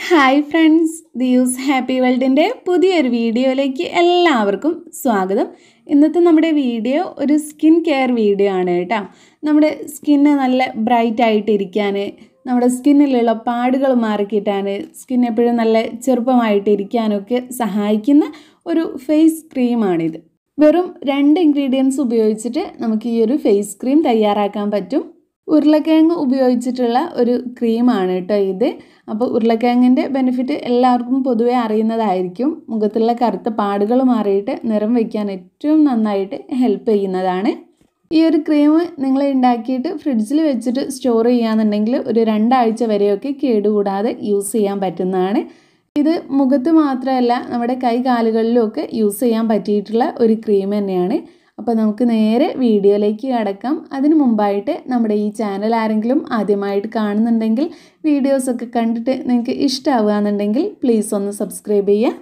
hi friends ദിയൂസ് happy വേൾഡിൻ്റെ പുതിയൊരു വീഡിയോയിലേക്ക് എല്ലാവർക്കും സ്വാഗതം ഇന്നത്തെ നമ്മുടെ വീഡിയോ ഒരു സ്കിൻ കെയർ വീഡിയോ ആണ് കേട്ടോ നമ്മുടെ സ്കിന്ന് നല്ല ബ്രൈറ്റ് ആയിട്ടിരിക്കാൻ നമ്മുടെ സ്കിന്നിലുള്ള പാടുകൾ മാറിക്കിട്ടാൻ സ്കിൻ എപ്പോഴും നല്ല ചെറുപ്പമായിട്ടിരിക്കാനൊക്കെ സഹായിക്കുന്ന ഒരു ഫേസ് ക്രീമാണിത് വെറും രണ്ട് ഇൻഗ്രീഡിയൻസ് ഉപയോഗിച്ചിട്ട് നമുക്ക് ഈ ഒരു ഫേസ് ക്രീം തയ്യാറാക്കാൻ പറ്റും ഉരുളക്കിഴങ്ങ് ഉപയോഗിച്ചിട്ടുള്ള ഒരു ക്രീമാണ് കേട്ടോ ഇത് അപ്പോൾ ഉരുളക്കിഴങ്ങിൻ്റെ ബെനിഫിറ്റ് എല്ലാവർക്കും പൊതുവെ അറിയുന്നതായിരിക്കും മുഖത്തുള്ള കറുത്ത പാടുകൾ മാറിയിട്ട് നിറം വയ്ക്കാൻ ഏറ്റവും നന്നായിട്ട് ഹെൽപ്പ് ചെയ്യുന്നതാണ് ഈ ഒരു ക്രീം നിങ്ങൾ ഉണ്ടാക്കിയിട്ട് ഫ്രിഡ്ജിൽ വെച്ചിട്ട് സ്റ്റോർ ചെയ്യാന്നുണ്ടെങ്കിൽ ഒരു രണ്ടാഴ്ച വരെയൊക്കെ കേടുകൂടാതെ യൂസ് ചെയ്യാൻ പറ്റുന്നതാണ് ഇത് മുഖത്ത് മാത്രമല്ല നമ്മുടെ കൈ കാലുകളിലും ഒക്കെ യൂസ് ചെയ്യാൻ പറ്റിയിട്ടുള്ള ഒരു ക്രീം തന്നെയാണ് അപ്പോൾ നമുക്ക് നേരെ വീഡിയോയിലേക്ക് കടക്കാം അതിന് മുമ്പായിട്ട് നമ്മുടെ ഈ ചാനൽ ആരെങ്കിലും ആദ്യമായിട്ട് കാണുന്നുണ്ടെങ്കിൽ വീഡിയോസൊക്കെ കണ്ടിട്ട് നിങ്ങൾക്ക് ഇഷ്ടമാവുകയെന്നുണ്ടെങ്കിൽ പ്ലീസ് ഒന്ന് സബ്സ്ക്രൈബ് ചെയ്യുക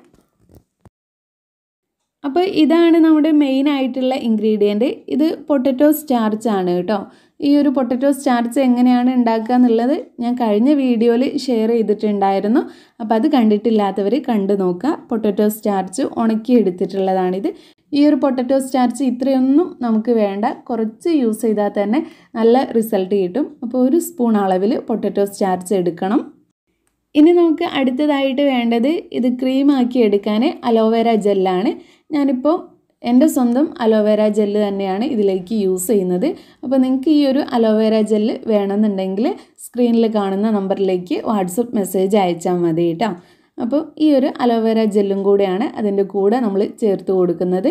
അപ്പോൾ ഇതാണ് നമ്മുടെ മെയിൻ ആയിട്ടുള്ള ഇൻഗ്രീഡിയൻറ്റ് ഇത് പൊട്ടറ്റോ സ്റ്റാർച്ച് ആണ് കേട്ടോ ഈ ഒരു പൊട്ടറ്റോ സ്റ്റാർച്ച് എങ്ങനെയാണ് ഉണ്ടാക്കുക എന്നുള്ളത് ഞാൻ കഴിഞ്ഞ വീഡിയോയിൽ ഷെയർ ചെയ്തിട്ടുണ്ടായിരുന്നു അപ്പോൾ അത് കണ്ടിട്ടില്ലാത്തവർ കണ്ടു നോക്കുക പൊട്ടറ്റോ സ്റ്റാർച്ച് ഉണക്കി എടുത്തിട്ടുള്ളതാണിത് ഈ ഒരു പൊട്ടറ്റോ സ്റ്റാർച്ച് ഇത്രയൊന്നും നമുക്ക് വേണ്ട കുറച്ച് യൂസ് ചെയ്താൽ തന്നെ നല്ല റിസൾട്ട് കിട്ടും അപ്പോൾ ഒരു സ്പൂൺ അളവിൽ പൊട്ടറ്റോ സ്റ്റാർച്ച് എടുക്കണം ഇനി നമുക്ക് അടുത്തതായിട്ട് വേണ്ടത് ഇത് ക്രീമാക്കി എടുക്കാൻ അലോവേര ജെല്ലാണ് ഞാനിപ്പോൾ എൻ്റെ സ്വന്തം അലോവേര ജെല്ല് തന്നെയാണ് ഇതിലേക്ക് യൂസ് ചെയ്യുന്നത് അപ്പോൾ നിങ്ങൾക്ക് ഈ ഒരു അലോവേര ജെല്ല് വേണമെന്നുണ്ടെങ്കിൽ സ്ക്രീനിൽ കാണുന്ന നമ്പറിലേക്ക് വാട്സപ്പ് മെസ്സേജ് അയച്ചാൽ മതി കേട്ടോ അപ്പോൾ ഈ ഒരു അലോവേര ജെല്ലും കൂടെയാണ് അതിൻ്റെ കൂടെ നമ്മൾ ചേർത്ത് കൊടുക്കുന്നത്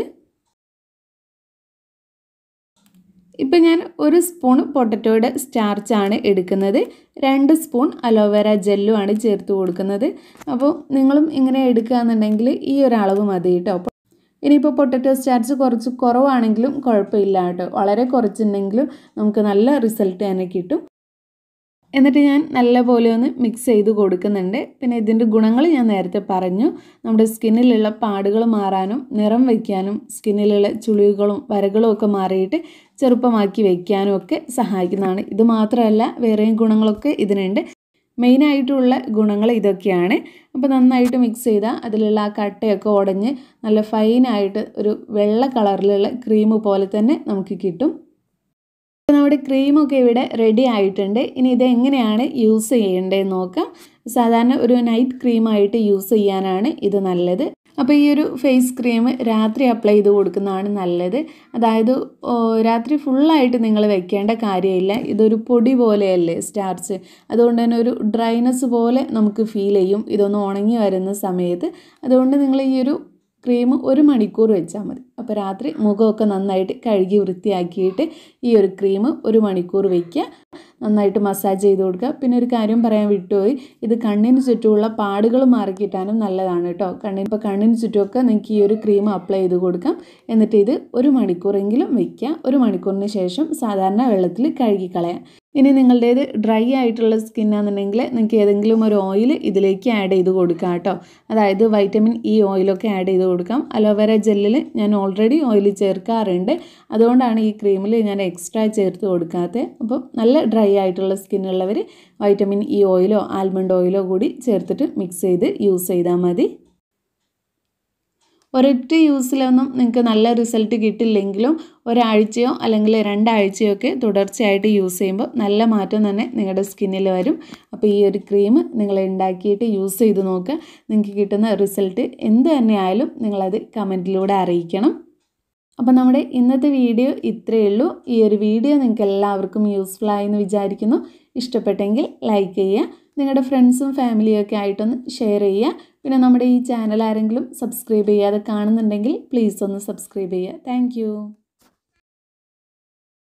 ഇപ്പം ഞാൻ ഒരു സ്പൂൺ പൊട്ടറ്റോയുടെ സ്റ്റാർച്ചാണ് എടുക്കുന്നത് രണ്ട് സ്പൂൺ അലോവേര ജെല്ലുമാണ് ചേർത്ത് കൊടുക്കുന്നത് അപ്പോൾ നിങ്ങളും ഇങ്ങനെ എടുക്കുകയെന്നുണ്ടെങ്കിൽ ഈ ഒരു അളവ് മതി കേട്ടോ ഇനിയിപ്പോൾ പൊട്ടറ്റോ സ്റ്റാർച്ച് കുറച്ച് കുറവാണെങ്കിലും കുഴപ്പമില്ല കേട്ടോ വളരെ കുറച്ചുണ്ടെങ്കിലും നമുക്ക് നല്ല റിസൾട്ട് തന്നെ കിട്ടും എന്നിട്ട് ഞാൻ നല്ലപോലെ ഒന്ന് മിക്സ് ചെയ്ത് കൊടുക്കുന്നുണ്ട് പിന്നെ ഇതിൻ്റെ ഗുണങ്ങൾ ഞാൻ നേരത്തെ പറഞ്ഞു നമ്മുടെ സ്കിന്നിലുള്ള പാടുകൾ മാറാനും നിറം വയ്ക്കാനും സ്കിന്നിലുള്ള ചുളിവുകളും വരകളും ഒക്കെ മാറിയിട്ട് ചെറുപ്പമാക്കി വയ്ക്കാനും ഒക്കെ സഹായിക്കുന്നതാണ് ഇത് മാത്രമല്ല വേറെയും ഗുണങ്ങളൊക്കെ ഇതിനുണ്ട് മെയിനായിട്ടുള്ള ഗുണങ്ങൾ ഇതൊക്കെയാണ് അപ്പോൾ നന്നായിട്ട് മിക്സ് ചെയ്താൽ അതിലുള്ള ആ കട്ടയൊക്കെ ഉടഞ്ഞ് നല്ല ഫൈനായിട്ട് ഒരു വെള്ള കളറിലുള്ള ക്രീം പോലെ തന്നെ നമുക്ക് കിട്ടും നമ്മുടെ ക്രീമൊക്കെ ഇവിടെ റെഡി ആയിട്ടുണ്ട് ഇനി ഇത് എങ്ങനെയാണ് യൂസ് ചെയ്യേണ്ടതെന്ന് നോക്കാം സാധാരണ ഒരു നൈറ്റ് ക്രീമായിട്ട് യൂസ് ചെയ്യാനാണ് ഇത് നല്ലത് അപ്പോൾ ഈ ഒരു ഫേസ് ക്രീം രാത്രി അപ്ലൈ ചെയ്ത് കൊടുക്കുന്നതാണ് നല്ലത് അതായത് രാത്രി ഫുള്ളായിട്ട് നിങ്ങൾ വെക്കേണ്ട കാര്യമില്ല ഇതൊരു പൊടി പോലെയല്ലേ സ്റ്റാർച്ച് അതുകൊണ്ട് തന്നെ ഒരു ഡ്രൈനെസ് പോലെ നമുക്ക് ഫീൽ ചെയ്യും ഇതൊന്ന് ഉണങ്ങി വരുന്ന സമയത്ത് അതുകൊണ്ട് നിങ്ങൾ ഈ ഒരു ക്രീം ഒരു മണിക്കൂർ വെച്ചാൽ മതി അപ്പോൾ രാത്രി മുഖമൊക്കെ നന്നായിട്ട് കഴുകി വൃത്തിയാക്കിയിട്ട് ഈ ഒരു ക്രീം ഒരു മണിക്കൂർ വയ്ക്കുക നന്നായിട്ട് മസാജ് ചെയ്ത് കൊടുക്കുക പിന്നെ ഒരു കാര്യം പറയാൻ വിട്ടുപോയി ഇത് കണ്ണിന് ചുറ്റുമുള്ള പാടുകൾ മാറിക്കിട്ടാനും നല്ലതാണ് കേട്ടോ കണ്ണിന് ഇപ്പോൾ കണ്ണിന് ചുറ്റുമൊക്കെ നിങ്ങൾക്ക് ഈ ഒരു ക്രീം അപ്ലൈ ചെയ്ത് കൊടുക്കാം എന്നിട്ട് ഇത് ഒരു മണിക്കൂറെങ്കിലും വയ്ക്കുക ഒരു മണിക്കൂറിന് ശേഷം സാധാരണ വെള്ളത്തിൽ കഴുകിക്കളയാം ഇനി നിങ്ങളുടേത് ഡ്രൈ ആയിട്ടുള്ള സ്കിന്നാണെന്നുണ്ടെങ്കിൽ നിങ്ങൾക്ക് ഏതെങ്കിലും ഒരു ഓയിൽ ഇതിലേക്ക് ആഡ് ചെയ്ത് കൊടുക്കാം കേട്ടോ അതായത് വൈറ്റമിൻ ഇ ഓയിലൊക്കെ ആഡ് ചെയ്ത് കൊടുക്കാം അലോവേര ജെല്ലിൽ ഞാൻ ഓൾറെഡി ഓയിൽ ചേർക്കാറുണ്ട് അതുകൊണ്ടാണ് ഈ ക്രീമിൽ ഞാൻ എക്സ്ട്രാ ചേർത്ത് കൊടുക്കാത്തത് അപ്പോൾ നല്ല ഡ്രൈ ആയിട്ടുള്ള സ്കിന്നുള്ളവർ വൈറ്റമിൻ ഇ ഓയിലോ ആൽമണ്ട് ഓയിലോ കൂടി ചേർത്തിട്ട് മിക്സ് ചെയ്ത് യൂസ് ചെയ്താൽ മതി ഒരൊറ്റ യൂസിലൊന്നും നിങ്ങൾക്ക് നല്ല റിസൾട്ട് കിട്ടില്ലെങ്കിലും ഒരാഴ്ചയോ അല്ലെങ്കിൽ രണ്ടാഴ്ചയോ ഒക്കെ തുടർച്ചയായിട്ട് യൂസ് ചെയ്യുമ്പോൾ നല്ല മാറ്റം തന്നെ നിങ്ങളുടെ സ്കിന്നിൽ വരും അപ്പോൾ ഈ ഒരു ക്രീം നിങ്ങൾ ഉണ്ടാക്കിയിട്ട് യൂസ് ചെയ്ത് നോക്കുക നിങ്ങൾക്ക് കിട്ടുന്ന റിസൾട്ട് എന്ത് തന്നെ ആയാലും നിങ്ങളത് കമൻറ്റിലൂടെ അറിയിക്കണം അപ്പോൾ നമ്മുടെ ഇന്നത്തെ വീഡിയോ ഇത്രയേ ഉള്ളൂ ഈ ഒരു വീഡിയോ നിങ്ങൾക്ക് എല്ലാവർക്കും യൂസ്ഫുൾ ആയെന്ന് വിചാരിക്കുന്നു ഇഷ്ടപ്പെട്ടെങ്കിൽ ലൈക്ക് ചെയ്യുക നിങ്ങളുടെ ഫ്രണ്ട്സും ഫാമിലിയും ഒക്കെ ആയിട്ടൊന്ന് ഷെയർ ചെയ്യുക പിന്നെ നമ്മുടെ ഈ ചാനൽ ആരെങ്കിലും സബ്സ്ക്രൈബ് ചെയ്യാതെ കാണുന്നുണ്ടെങ്കിൽ പ്ലീസ് ഒന്ന് സബ്സ്ക്രൈബ് ചെയ്യുക താങ്ക്